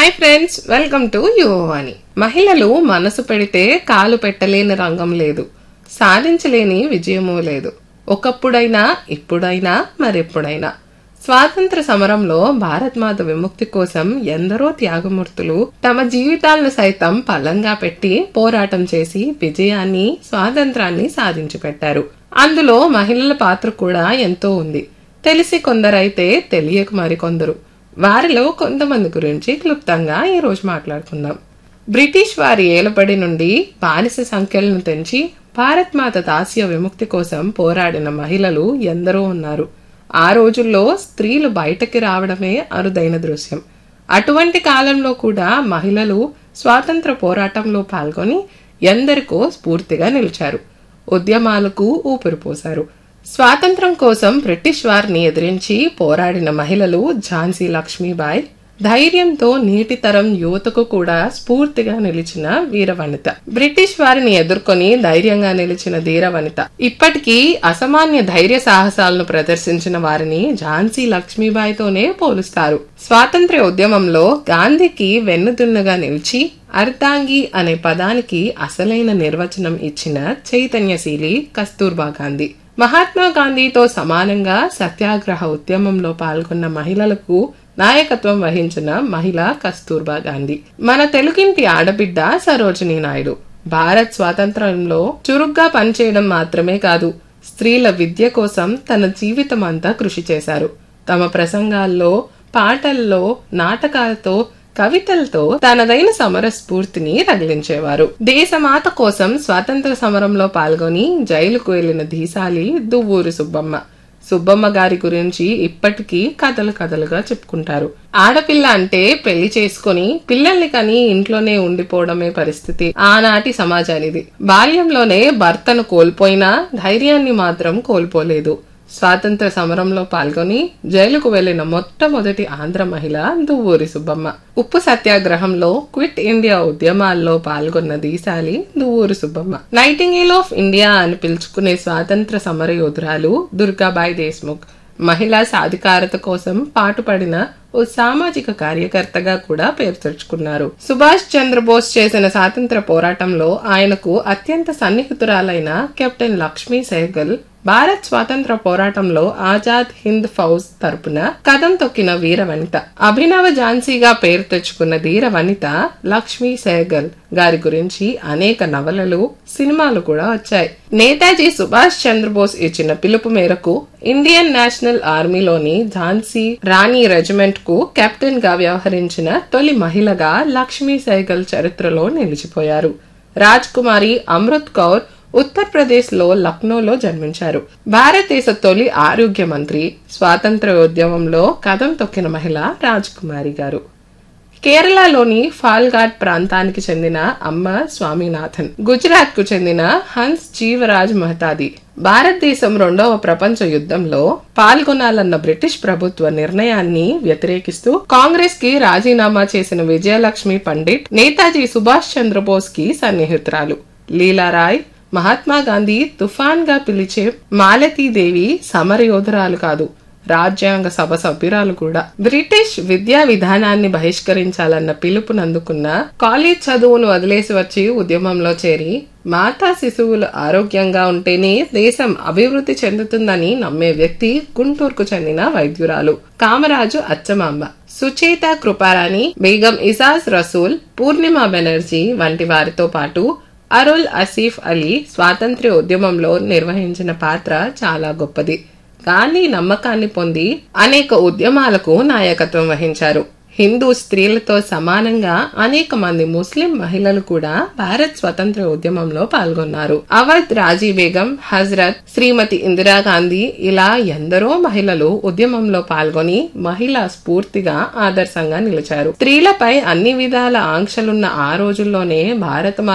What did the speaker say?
hi friends welcome to Yuvavani మహిళలు మనసు పెడితే కాలు పెట్టలేని రంగం లేదు సాధించలేని విజయమూ లేదు ఒకప్పుడైనా ఇప్పుడైనా మరెప్పుడైనా స్వాతంత్ర సమరంలో భారత్ మాత విముక్తి కోసం ఎందరో త్యాగమూర్తులు తమ జీవితాలను సైతం పల్లంగా పెట్టి పోరాటం చేసి విజయాన్ని స్వాతంత్రాన్ని సాధించి పెట్టారు అందులో మహిళల పాత్ర కూడా ఎంతో ఉంది తెలిసి కొందరైతే తెలియక మరికొందరు వారిలో కొంతమంది గురించి క్లుప్తంగా ఈ రోజు మాట్లాడుకుందాం బ్రిటిష్ వారి ఏలబడి నుండి బానిస సంఖ్యలను తెంచి భారత్ మాత దాస్య విముక్తి కోసం పోరాడిన మహిళలు ఎందరో ఉన్నారు ఆ రోజుల్లో స్త్రీలు బయటకి రావడమే అరుదైన దృశ్యం అటువంటి కాలంలో కూడా మహిళలు స్వాతంత్ర పోరాటంలో పాల్గొని ఎందరికో స్ఫూర్తిగా నిలిచారు ఉద్యమాలకు ఊపిరిపోశారు స్వాతంత్రం కోసం బ్రిటిష్ వారిని ఎదిరించి పోరాడిన మహిళలు ఝాన్సీ లక్ష్మీబాయి ధైర్యంతో నీటి తరం యువతకు కూడా స్ఫూర్తిగా నిలిచిన వీరవనిత బ్రిటిష్ వారిని ఎదుర్కొని ధైర్యంగా నిలిచిన ధీరవనిత ఇప్పటికీ అసామాన్య ధైర్య సాహసాలను ప్రదర్శించిన వారిని ఝాన్సీ లక్ష్మీబాయితోనే పోలుస్తారు స్వాతంత్ర్య ఉద్యమంలో గాంధీకి వెన్నుదున్నుగా నిలిచి అర్ధాంగి అనే పదానికి అసలైన నిర్వచనం ఇచ్చిన చైతన్యశీలి కస్తూర్బా గాంధీ మహాత్మా గాంధీతో సమానంగా సత్యాగ్రహ ఉద్యమంలో పాల్గొన్న మహిళలకు నాయకత్వం వహించిన మహిళ కస్తూర్బా గాంధీ మన తెలుగింటి ఆడబిడ్డ సరోజినీ నాయుడు భారత్ స్వాతంత్రంలో చురుగ్గా పనిచేయడం మాత్రమే కాదు స్త్రీల విద్య కోసం తన జీవితం అంతా కృషి చేశారు తమ ప్రసంగాల్లో పాటల్లో నాటకాలతో కవితలతో తనదైన సమర స్ఫూర్తిని రగిలించేవారు దేశమాత కోసం స్వాతంత్ర సమరంలో పాల్గొని జైలుకు వెళ్లిన ధీశాలి దువ్వూరు సుబ్బమ్మ సుబ్బమ్మ గారి గురించి ఇప్పటికీ కథలు కథలుగా చెప్పుకుంటారు ఆడపిల్ల అంటే పెళ్లి చేసుకుని పిల్లల్ని కని ఇంట్లోనే ఉండిపోవడమే పరిస్థితి ఆనాటి సమాజానిది బాల్యంలోనే భర్తను కోల్పోయినా ధైర్యాన్ని మాత్రం కోల్పోలేదు స్వాతంత్ర సమరంలో పాల్గొని జైలుకు వెళ్లిన మొట్టమొదటి ఆంధ్ర మహిళ దువ్వూరి సుబ్బమ్మ ఉప్పు సత్యాగ్రహంలో క్విట్ ఇండియా ఉద్యమాల్లో పాల్గొన్న దీశాలి Duvvuri Subbamma nightingale of India అని పిలుచుకునే స్వాతంత్ర సమర యోధురాలు దుర్గాబాయి దేశ్ముఖ్ మహిళా సాధికారత కోసం పాటుపడిన ఓ సామాజిక కార్యకర్తగా కూడా పేరు తెచ్చుకున్నారు సుభాష్ చంద్రబోస్ చేసిన స్వాతంత్ర పోరాటంలో ఆయనకు అత్యంత సన్నిహితురాలైన కెప్టెన్ లక్ష్మీ సెహగల్ భారత్ స్వాతంత్ర పోరాటంలో ఆజాద్ హింద్ ఫౌజ్ తరపున కథం తొక్కిన వీర వనిత అభినవ ఝాన్సీగా పేరు తెచ్చుకున్న ధీర వనిత లక్ష్మీ సెహగల్ గారి గురించి అనేక నవలలు సినిమాలు కూడా వచ్చాయి నేతాజీ సుభాష్ చంద్రబోస్ ఇచ్చిన పిలుపు మేరకు ఇండియన్ నేషనల్ ఆర్మీలోని ఝాన్సీ రాణి రెజిమెంట్ కు కెప్టెన్ గా వ్యవహరించిన తొలి మహిళగా లక్ష్మీ సెహగల్ చరిత్రలో నిలిచిపోయారు రాజ్ కుమారి అమృత్ కౌర్ ఉత్తరప్రదేశ్ లో లక్నోలో జన్మించారు భారతదేశ తొలి ఆరోగ్య మంత్రి స్వాతంత్ర ఉద్యమంలో కథం తొక్కిన మహిళ రాజ్ కుమారి గారు కేరళలోని ఫాల్ఘాట్ ప్రాంతానికి చెందిన అమ్మ స్వామినాథన్ గుజరాత్ కు చెందిన హన్స్ జీవరాజ్ మహతాది భారతదేశం రెండవ ప్రపంచ యుద్ధంలో పాల్గొనాలన్న బ్రిటిష్ ప్రభుత్వ నిర్ణయాన్ని వ్యతిరేకిస్తూ కాంగ్రెస్ కి రాజీనామా చేసిన విజయలక్ష్మి పండిట్ నేతాజీ సుభాష్ చంద్రబోస్ కి సన్నిహితురాలు లీలారాయ్ మహాత్మా గాంధీ తుఫాన్ గా పిలిచే మాలతీదేవి సమరయోధురాలు కాదు రాజ్యాంగ సభ సభ్యురాలు కూడా బ్రిటిష్ విద్యా విధానాన్ని బహిష్కరించాలన్న పిలుపునందుకున్న కాలేజ్ చదువును వదిలేసి వచ్చి ఉద్యమంలో చేరి మాతా శిశువులు ఆరోగ్యంగా ఉంటేనే దేశం అభివృద్ధి చెందుతుందని నమ్మే వ్యక్తి గుంటూరుకు చెందిన వైద్యురాలు కామరాజు అచ్చమాంబ సుచేత కృపారాణి బేగం ఇసాజ్ రసూల్ పూర్ణిమ బెనర్జీ వంటి వారితో పాటు అరుల్ అసీఫ్ అలీ స్వాతంత్ర్య ఉద్యమంలో నిర్వహించిన పాత్ర చాలా గొప్పది గాంధీ నమ్మకాన్ని పొంది అనేక ఉద్యమాలకు నాయకత్వం వహించారు హిందూ స్త్రీలతో సమానంగా అనేక మంది ముస్లిం మహిళలు కూడా భారత్ స్వతంత్ర ఉద్యమంలో పాల్గొన్నారు అవధ్ రాజీ బేగం హజరత్ శ్రీమతి ఇందిరాగాంధీ ఇలా ఎందరో మహిళలు ఉద్యమంలో పాల్గొని మహిళా స్ఫూర్తిగా ఆదర్శంగా నిలిచారు స్త్రీలపై అన్ని విధాల ఆంక్షలున్న ఆ రోజుల్లోనే భారత